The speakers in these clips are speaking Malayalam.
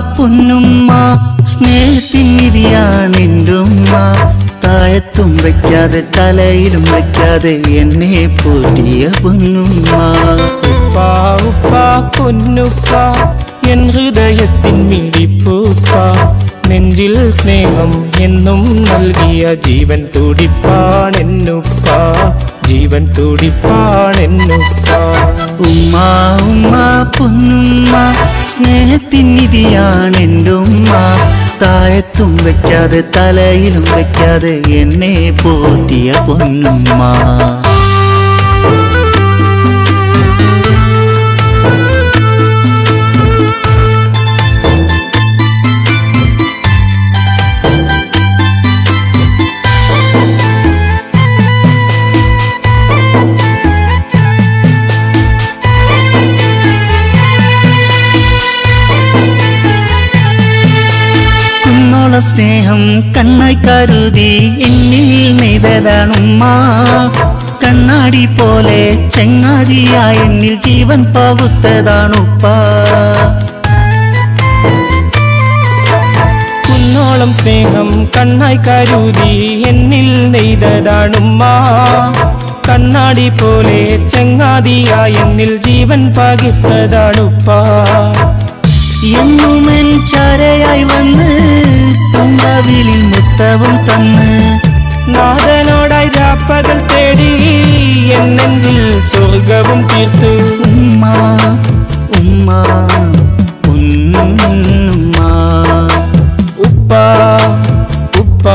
പൊന്നുമ്മ സ്നേഹത്തിനിധിയാണ് എൻ്റെ ഉമ്മ താഴത്തും വയ്ക്കാതെ തലയിലും വയ്ക്കാതെ എന്നെ പോറ്റിയ പൊന്നുമ്മ ഉപ്പാ ഉപ്പാ പൊന്നുപ്പ എൻ ഹൃദയത്തിൻ മിടിപ്പൂപ്പ നെഞ്ചിൽ സ്നേഹം എന്നും നൽകിയ ജീവൻ തുടിപ്പാണെന്നുപ്പ ജീവൻ തുടിപ്പാണെന്നുപ്പ ഉമ്മ ഉമ്മ പൊന്നുമ്മ സ്നേഹത്തിനിധിയാണ് എൻ്റെ ഉമ്മ താഴത്തും വയ്ക്കാതെ തലയിലും വയ്ക്കാതെ എന്നെ പോറ്റിയ പൊന്നുമ്മ കുന്നോള സ്നേഹം കണ്ണായി കരുതി എന്നിൽ നെയ്തതാണുമ്മ കണ്ണാടി പോലെ ചെങ്ങാതിയായ എന്നിൽ ജീവൻ പകുത്തതാണുപ്പ കുന്നോളം സ്നേഹം കണ്ണായി കരുതി എന്നിൽ നെയ്തതാണുമ്മ കണ്ണാടി പോലെ ചങ്ങാതിയായ എന്നിൽ ജീവൻ പകിത്തതാണുപ്പ എന്നുമെൻ ചരയായി വന്ന് പൂങ്കാവിലിൽ മുത്തവും തന്ന് നാഥനോടായി രാപ്പകൽ തേടി എൻ നെഞ്ചിൽ സ്വർഗവും തീർത്തു ഉമ്മ ഉമ്മ ഉമ്മ ഉപ്പ ഉപ്പ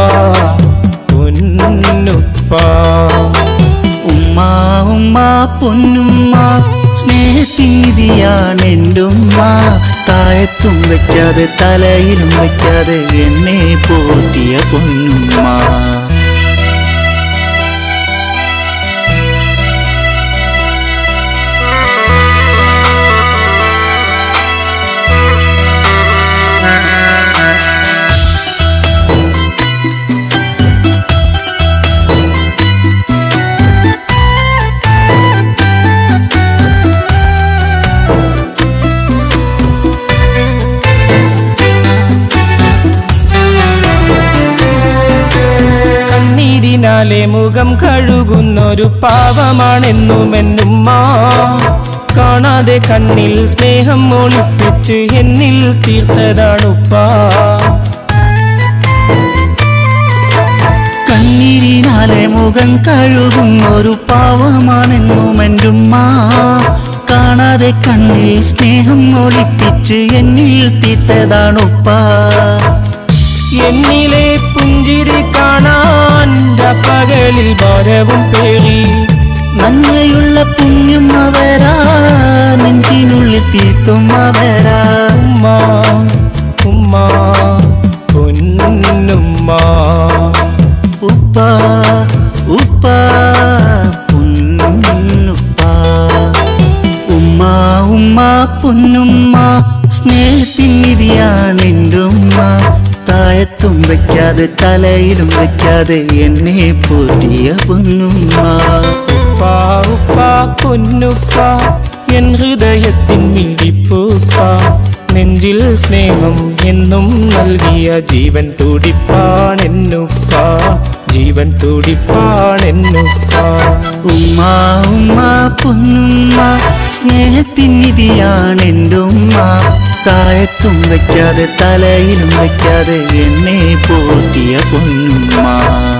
പൊന്നുപ്പ ഉമ്മ ഉമ്മ പൊന്നുമ്മ സ്നേഹത്തിനിധിയാണ് എൻ്റെ ഉമ്മ താഴത്തും വയ്ക്കാതെ തലയിലും വയ്ക്കാതെ എന്നെ പോറ്റിയ പൊന്നുമ്മ കണ്ണീരിനാലെ മുഖം കഴുകുന്നൊരു പാവമാണെന്നും എന്നുമ്മ കാണാതെ കണ്ണിൽ സ്നേഹം ഒളിപ്പിച്ച് എന്നിൽ തീർത്തതാണുപ്പ കണ്ണീരിനാലെ മുഖം കഴുകും ഒരു പാവമാണെന്നും എൻ്റെ ഉമ്മ കാണാതെ കണ്ണിൽ സ്നേഹം ഒളിപ്പിച്ച് എന്നിൽ തീർത്തതാണുപ്പ എന്നിലെ പുഞ്ചിരി കാണാൻ പകലിൽ ഭാരവും പേറി നന്മയുള്ള പുണ്യം അവരാ നെഞ്ചിനുള്ളിൽ തീർത്തും അവരാ ഉമ്മ ഉമ്മ പൊന്നുമ്മ ഉപ്പ ഉപ്പ പൊന്നുപ്പ ഉമ്മ ഉമ്മ പൊന്നുമ്മ സ്നേഹത്തിനിധിയാണ് എൻ്റെ ഉമ്മ താഴത്തും വയ്ക്കാതെ തലയിലും വയ്ക്കാതെ എന്നെ പോറ്റിയ പൊന്നുമ്മ ഉപ്പ ഉപ്പ പൊന്നുപ്പ എൻ ഹൃദയത്തിൻ മിടിപ്പൂപ്പ നെഞ്ചിൽ സ്നേഹം എന്നും നൽകിയ ജീവൻ തുടിപ്പാണെന്നുപ്പ ജീവൻ തുടിപ്പാണെന്നുപ്പ ഉമ്മ ഉമ്മ പൊന്നുമ്മ സ്നേഹത്തിനിധിയാണ് എൻ്റെ ഉമ്മ താഴത്തും വയ്ക്കാതെ തലയിലും വയ്ക്കാതെ എന്നെ പോറ്റിയ പൊന്നുമ്മ